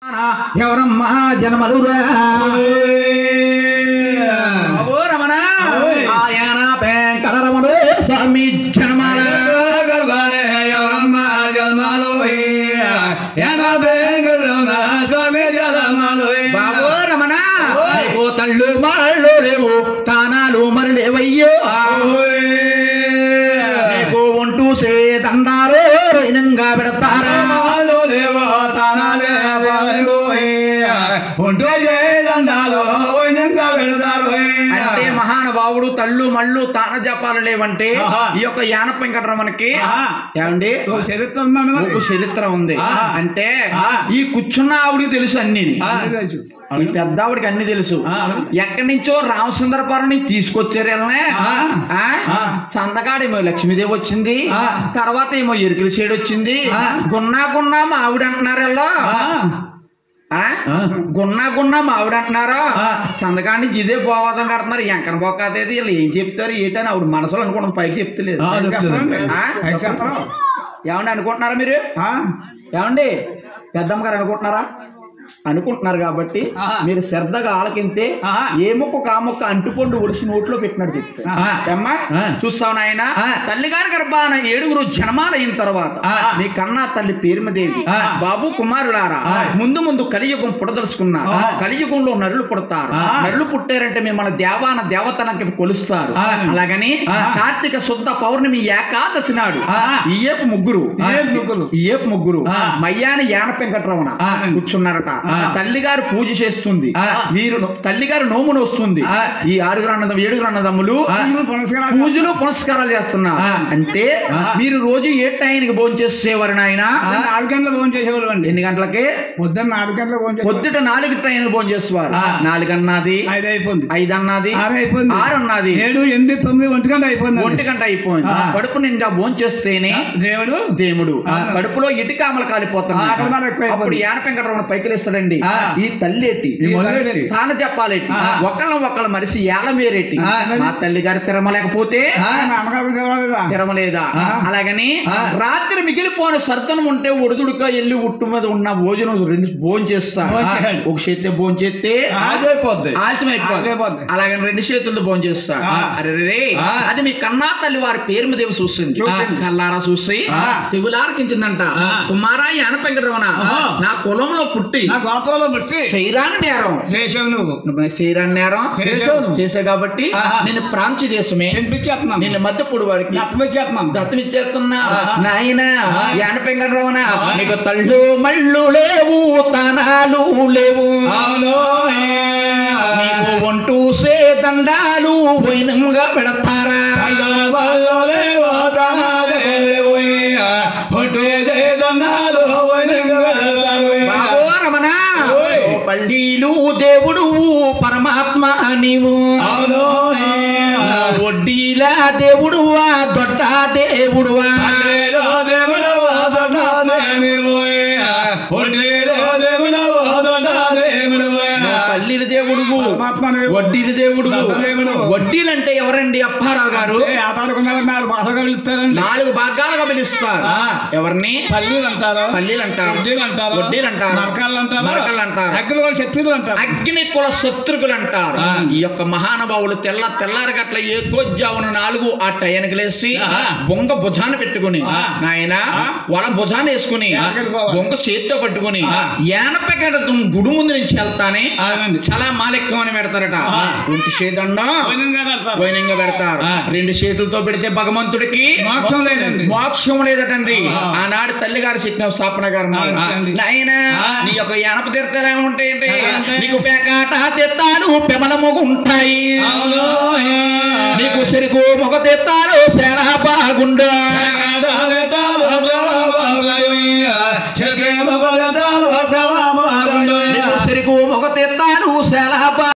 ఎవరమ్మా జనమలురా ఓ రమణ ఆయన వెంకటరమణ స్వామి జనమాల బాబో రమణ నీకు తళ్ళు మరళ్ళు లేవు తానాలు మరి లేవయ్యో నీకు ఒంటూ సే దండాలు రైనంగా పెడతారా అంటే మహానుభావుడు తల్లు మళ్ళు తాన జపాలు లేవంటే ఆహా. ఈ యొక్క యాన వెంకటరమణకి ఏమండి చరిత్ర ఉందండి మరి. ఒక చరిత్ర ఉంది ఆ. అంటే ఆ. ఈ కూర్చున్న ఆవిడికి తెలుసు అన్ని అన్నీ తెలుసు. ఈ పెద్ద ఆవిడకి అన్ని తెలుసు ఆ. ఎక్కడి నుంచో రామసుందరపురం నుంచి తీసుకొచ్చారు వీళ్ళని ఆ. ఆ? ఆ. సందగాడేమో లక్ష్మీదేవి వచ్చింది ఆ. తర్వాత ఏమో ఎరుకల షేడ్ వచ్చింది ఆ. గున్నా గున్నా మా ఆవిడ అంటున్నారు వీళ్ళు ఆ. ఆ? ఆ. గున్నా గున్నా మా ఆవిడ అంటున్నారు ఆ. సందకాడి నుంచి ఇదే పోవాదని కడుతున్నారు ఎంకన పోకాదేది వీళ్ళు ఏం చెప్తారు ఏంటని ఆవిడ మనసులో అనుకోవడం పైకి చెప్తలేదు ఆ, చెప్తానండి. ఆ? చెప్పండి. ఏమండి అనుకుంటున్నారా మీరు ఆ? ఏమండి పెద్దమ్మ గారు అనుకుంటున్నారా అనుకుంటున్నారు కాబట్టి ఆహా. మీరు శ్రద్ధగా ఆలకింతే ఆహా. ఏ మొక్క కా మొక్క అంటుకొండు ఒడిసి నోట్లో పెట్టినట్టు చెప్తే ఆహా. ఏమ్మా ఆ. చూస్తావు నాయన ఆ. తల్లిగారి గర్భాన ఏడుగురు జన్మాలైన తర్వాత ఆ. మీ కన్నా తల్లి పేరుమదేవి ఆ. బాబు కుమారులారా ఆ. ముందు ముందు కలియుగం పుడదలుచుకున్నారు ఆ. కలియుగంలో నరులు పుడతారు ఆ. నరులు పుట్టారంటే మిమ్మల్ని దేవాన దేవతనకి కొలుస్తారు ఆ. అలాగని ఆ. కార్తీక శుద్ధ పౌర్ణమి ఏకాదశి నాడు ఆ. ఇయ్యేపు ముగ్గురు ఇయ్యేపు ముగ్గురు. ఇయ్యేపు ముగ్గురు ఆ. మయ్యాని యాన వెంకటరమణ ఆ. కూర్చున్నారట ఆ. తల్లిగారు పూజ చేస్తుంది ఆ. వీరు తల్లిగారు నోమును వస్తుంది ఆ. ఈ ఆరుగురు అన్నదమ్ము ఏడుగురు అన్నదమ్ములు ఆ. పూజలు పునస్కారాలు పూజలు పునస్కారాలు చేస్తున్నారు ఆ. అంటే ఆ. మీరు రోజు ఏ టైంకి భోజనం చేసేవారు నాయన పొద్దున్న నాలుగు గంటల ఫోన్ చేసేవాళ్ళు అండి ఎన్ని గంటలకి పొద్దున్న నాలుగు గంటల ఫోన్ చేసేవాళ్ళు పొద్దుట నాలుగు టైంకి భోజనం చేసేవారు ఆ. నాలుగు అన్నది ఐదు అయిపోయింది ఐదు అన్నది ఆరు అయిపోయింది ఆరు అన్నది ఏడు ఎనిమిది తొమ్మిది ఒంటి గంట అయిపోయింది ఒంటి గంట అయిపోయింది ఆ. కడుపు నిండా భోజనం చేస్తేనే దేవుడు దేవుడు ఆ. కడుపులో ఇటుకామలు ఆ, కాలిపోతున్నాయి అక్కడమాల ఎక్కువైపోయింది. అప్పుడు యాన వెంకటరమణ పైకి లేస్తాడండి ఆ. ఈ తల్లేటి ఈ మొదలెట్టి. తాను చెప్పాలేటి ఆ. ఒకళ్ళ ఒకళ్ళ మనిషి ఏలమేరేటి ఆ. మా తల్లి గారు తిరమలేకపోతే ఆ, అమ్మగారు దేవాలయదా? తిరమలేదా ఆ. అలాగని ఆ. రాత్రి మిగిలిపోయిన సర్దనం ఉంటే ఒడుదుడుక వెళ్ళి ఉట్టు మీద ఉన్న భోజనం రెండు భోజనం చేస్తా భోజనం చేయాలి. ఒక చేతి భోజనం చేస్తే ఆ. ఆలస్యం ఆలస్యం అయిపోద్ది అయిపోద్ది. అలాగని రెండు చేతులతో భోజనం చేస్తా ఆ. అరే రే ఆ. అది మీ కన్నా తల్లి వారి పేరు మీద చూసింది చూసింది. కల్లారా చూసి ఆ. చెవులారకించిందంట ఆ. కుమారా అనపెంకటరమణ ఆ. నా కులంలో పుట్టి నా గోత్రంలో బట్టి శైరాని నేరం చేసావు నువ్వు శైరాని నేరం చేశాను. చేసా కాబట్టి ఆ. నేను ప్రాంచి దేశమే తినిపించేస్తున్నాను నేను మధ్యపూడి వారికి అప్పమిచ్చేస్తున్నాను దత్తం ఇచ్చేస్తున్నా ఆ. నాయన ఆ. యాన పెంకటరమణ ఆ. నీకు తళ్ళు మళ్ళు లేవు తనాలు లేవు నీకు ఒంటూ సే దండాలు వైనంగా పెడతారా బాబో రమణ ఓయ్. ఓ పల్లీలు దేవుడు పరమాత్మ నీవు వడ్డీలా దేవుడువా దొడ్డ దేవుడువా పల్లీల దేవుడు పరమాత్మ నీవు. వడ్డీల దేవుడు దొడ్డ దేవుడు. వడ్డీలంటే ఎవరండి అప్పారావు గారు నాలుగు భాషలు ఇస్తారండి నాలుగు భాగాలుగా పిలుస్తారు ఆ. ఎవరిని పల్లీలు అంటారు పల్లీలు అంటారు వడ్డీలు అంటారు వడ్డీలు అంటారు మరకలు అంటారు మరకలు అంటారు అగ్ని కూడా శత్రువులు అంటారు అగ్ని కుల శత్రుకులు అంటారు ఆ. ఈ యొక్క మహానుభావులు తెల్ల తెల్లారి గట్ల ఏ గోజ్జావున నాలుగు ఆ టయానికి లేసి ఆ. బొంగ భుజాన పెట్టుకుని ఆ. నాయన ఆ. వాళ్ళ భుజాన వేసుకుని ఎక్కడికి పోవాలి? బొంగ చేతితో పట్టుకుని ఆ. ఏనపెక్కడ గుడి ముందు నుంచి వెళ్తానే అవునండి. చాలా మాలెక్కం అని పెడతారట ఆ. ఒంటి చేదన్నా వైనంగా పెడతారు. వైనంగా పెడతారు ఆ. రెండు చేతులతో పెడితే భగవంతుడికి మోక్షం లేదండి మోక్షం లేదటండి ఆ. ఆనాడు తల్లి గారు చెప్పిన సాపన గారు మాట. అవునండి. నాయన ఆ. నీ యొక్క ఎనప తీర్థాలు ఏమి ఉంటాయండి ఎలా ఉంటాయి? నీకు పేకాట తీర్థాలు పెమలముగు ఉంటాయి నీకు చెరుకు మొగ తీర్థాలు చాలా బాగుండు నీకు చెరుకు మొగ తీర్థాలు చాలా